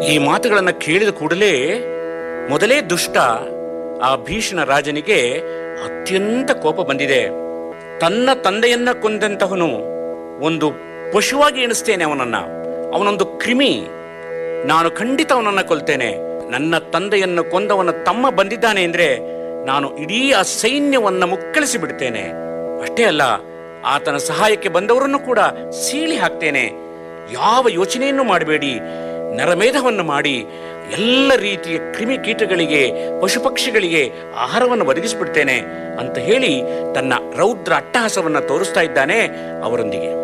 ಈ ಮಾತುಗಳನ್ನು ಕೇಳಿದ ಕೂಡಲೇ ಮೊದಲೇ ದುಷ್ಟ ಆ ಭೀಷಣ ರಾಜನಿಗೆ ಅತ್ಯಂತ ಕೋಪ ಬಂದಿದೆ ತನ್ನ ತಂದೆಯನ್ನ ಕೊಂದಂತಹನು ಒಂದು ಪಶುವಾಗಿ ಎಣಿಸ್ತೇನೆ ಅವನನ್ನ ಅವನೊಂದು ಕ್ರಿಮಿ ನಾನು ಖಂಡಿತ ಅವನನ್ನ ಕೊಲ್ತೇನೆ ನನ್ನ ತಂದೆಯನ್ನು ಕೊಂದವನ ತಮ್ಮ ಬಂದಿದ್ದಾನೆ ಅಂದ್ರೆ ನಾನು ಇಡೀ ಆ ಸೈನ್ಯವನ್ನ ಮುಕ್ಕಳಿಸಿ ಬಿಡ್ತೇನೆ ಅಷ್ಟೇ ಅಲ್ಲ ಆತನ ಸಹಾಯಕ್ಕೆ ಬಂದವರನ್ನು ಕೂಡ ಸೀಳಿ ಹಾಕ್ತೇನೆ ಯಾವ ಯೋಚನೆಯನ್ನು ಮಾಡಬೇಡಿ ನರಮೇಧವನ್ನು ಮಾಡಿ ಎಲ್ಲ ರೀತಿಯ ಕ್ರಿಮಿ ಕೀಟಗಳಿಗೆ ಪಶು ಪಕ್ಷಿಗಳಿಗೆ ಆಹಾರವನ್ನು ಒದಗಿಸಿಬಿಡ್ತೇನೆ ಅಂತ ಹೇಳಿ ತನ್ನ ರೌದ್ರ ಅಟ್ಟಹಾಸವನ್ನ ತೋರಿಸ್ತಾ ಇದ್ದಾನೆ ಅವರೊಂದಿಗೆ